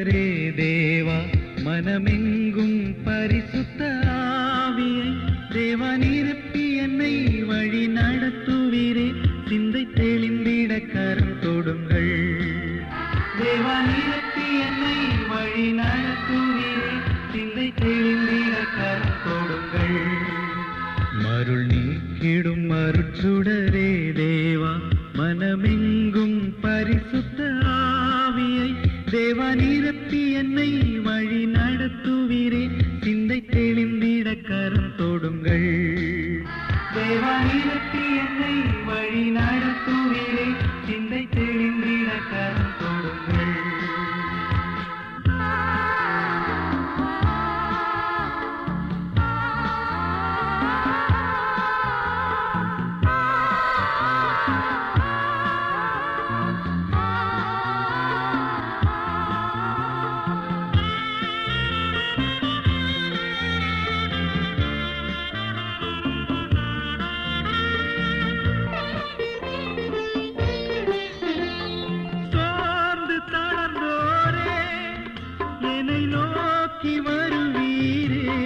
அருட்சுடரே தேவா மனமெங்கும் பரிசுத்த ஆவியை தேவா நிரப்பி என்னை வழி நடத்துவீரே சிந்தை தெளிந்திட கரம் தொடுங்கள் தேவா நிரப்பி என்னை வழி நடத்துவீரே சிந்தை தெளிந்திட கரம் தொடுங்கள் மருள் நீக்கிடும் அருட்சுடரே தேவா மனமெங்கும் பரிசுத்த ஆவியை தேவா நிரப்பி என்னை வழி நடத்துவீரே சிந்தை தெளிந்திட கரம் தொடுங்கள் தேவா நிரப்பி என்னை வழி நடத்துவீரே சிந்தை தெளிந்திட கரம் தொடுங்கள் சோர்ந்து தளர்ந்தோரே என்னை நோக்கி வருவீரே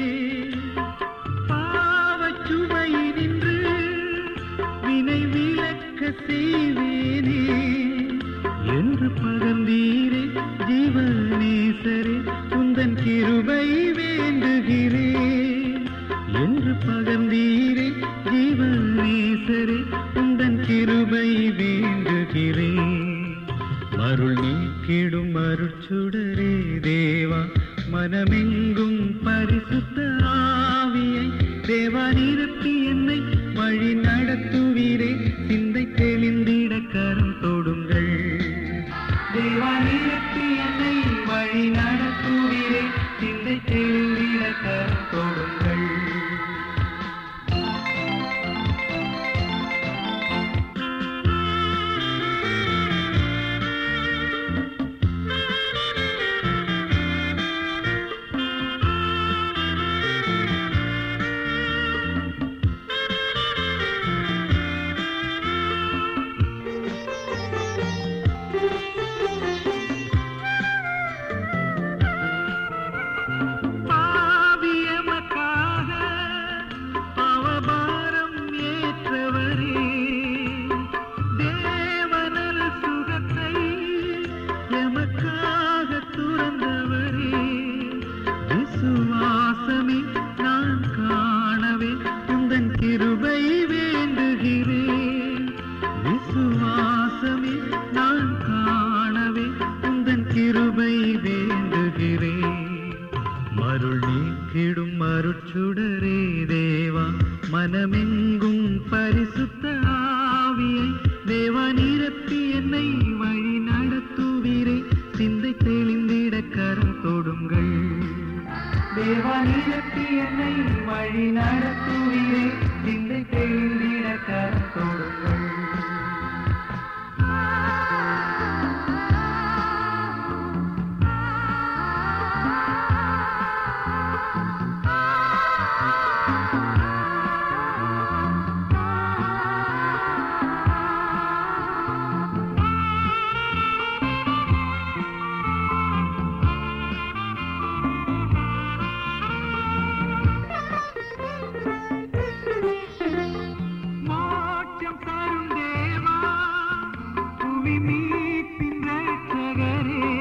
பாவச் சுமை நின்று வினை விலக்க செய்வேனே என்று பகர்ந்தீரே ஜீவனேசரே உந்தன் கிருபை வேண்டுகிறேன் என்று பகர்ந்தீரே ஜீவனேசரே உந்தன் கிருபை வேண்டுகிறேன் மருள் நீக்கிடும் அருட்சுடரே தேவா மனமெங்கும் பரிசுத்த ஆவியை தேவா நிரப்பி என்னை வழி நடத்துவீரே சிந்தை தெளிந்திட கரம் தொடுங்கள் தேவா நிரப்பி என்னை வழி நடத்துவீரே சிந்தை தெளிந்திட கரம் தொடுங்கள் பாவியமக்காக அவபாரம் ஏற்றவரே தேவனல் சுகத்தை எமக்காக துறந்தவரே விசுவாசமே நான் காணவே உந்தன் கிருபை வேண்டுகிறேன் விசுவாசமே நான் காணவே உந்தன் கிருபை வேண்டுகிறேன் மருள் நீக்கிடும் அருட்சுடரே தேவா மனமெங்கும் பரிசுத்த ஆவியை தேவா நிரப்பி என்னை வழி நடத்துவீரே சிந்தை தெளிந்திட கரம் தொடுங்கள் தேவா நிரப்பி என்னை வழி நடத்துவீரே சிந்தை தெளிந்திட கரம் தொடுங்கள் மோட்சம் தரும் தேவா புவி மீட்பின் ரட்சகரே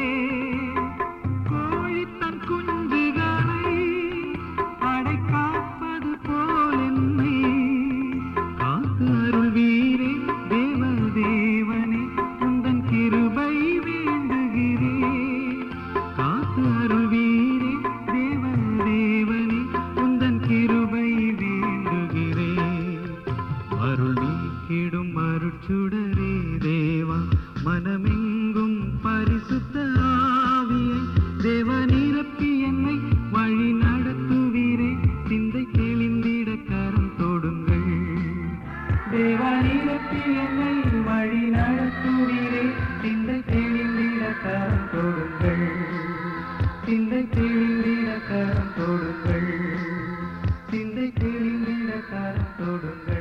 கோழி தன் குஞ்சுகளை அடை காப்பது போல் என்னை காத்து அருள் வீரே தேவ தேவனே உந்தன் கிருபை வேண்டுகிறேன் காத்து அருள் வீரே தேவ தேவனே உந்தன் கிருபை வேண்டுகிறேன் அருள் நீக்கிடும் அருட்சுடரே தேவா மனமெங்கும் பரிசுத்த ஆவியை தேவ நிரப்பி என்னை வழி நடத்துவீரே சிந்தை தெளிந்திட கரம் தொடுங்கள் தேவா நிரப்பி என்னை வழி நடத்துவீரே சிந்தை தெளிந்திட கரம் தொடுங்கள் சிந்தை தெளிந்திட கரம் தொடுங்கள் சிந்தை தெளிந்திட கரம் தொடுங்கள்